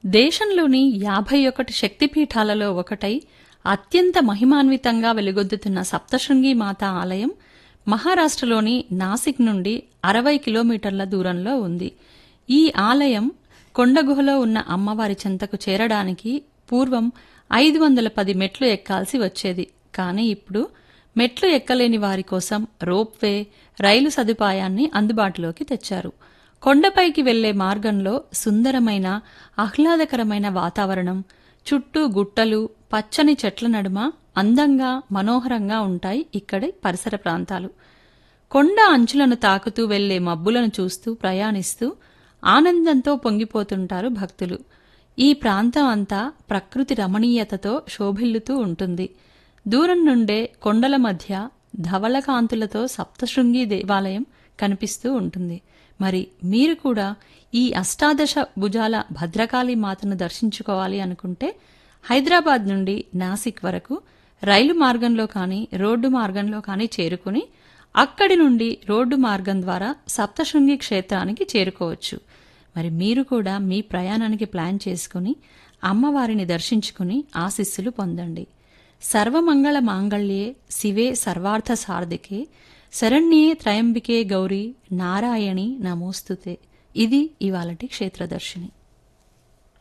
దేశంలోని యాభై ఒకటి శక్తిపీఠాలలో ఒకటై అత్యంత మహిమాన్వితంగా వెలుగొద్దుతున్న సప్తశృంగి మాత ఆలయం మహారాష్ట్రలోని నాసిక్ నుండి అరవై కిలోమీటర్ల దూరంలో ఉంది ఈ ఆలయం కొండగుహలో ఉన్న అమ్మవారి చెంతకు చేరడానికి పూర్వం ఐదు వందల పది మెట్లు ఎక్కాల్సి వచ్చేది కానీ ఇప్పుడు మెట్లు ఎక్కలేని వారి కోసం రోప్వే రైలు సదుపాయాన్ని అందుబాటులోకి తెచ్చారు కొండపైకి వెళ్లే మార్గంలో సుందరమైన ఆహ్లాదకరమైన వాతావరణం చుట్టూ గుట్టలు పచ్చని చెట్ల నడుమ అందంగా మనోహరంగా ఉంటాయి ఇక్కడి పరిసర ప్రాంతాలు కొండ అంచులను తాకుతూ వెళ్లే మబ్బులను చూస్తూ ప్రయాణిస్తూ ఆనందంతో పొంగిపోతుంటారు భక్తులు ఈ ప్రాంతం అంతా ప్రకృతి రమణీయతతో శోభిల్లుతూ ఉంటుంది దూరం నుండే కొండల మధ్య ధవళకాంతులతో సప్తశృంగి దేవాలయం కనిపిస్తూ ఉంటుంది మరి మీరు కూడా ఈ అష్టాదశ భుజాల భద్రకాళి మాతను దర్శించుకోవాలి అనుకుంటే హైదరాబాద్ నుండి నాసిక్ వరకు రైలు మార్గంలో కానీ రోడ్డు మార్గంలో కానీ చేరుకుని అక్కడి నుండి రోడ్డు మార్గం ద్వారా సప్తశృంగి క్షేత్రానికి చేరుకోవచ్చు మరి మీరు కూడా మీ ప్రయాణానికి ప్లాన్ చేసుకుని అమ్మవారిని దర్శించుకుని ఆశీస్సులు పొందండి సర్వమంగళ మాంగళ్యే శివే సర్వార్థ సార్థికే శరణ్యే త్రయంబికే గౌరీ నారాయణి నమోస్తుతే ఇది ఇవాళటి క్షేత్రదర్శిని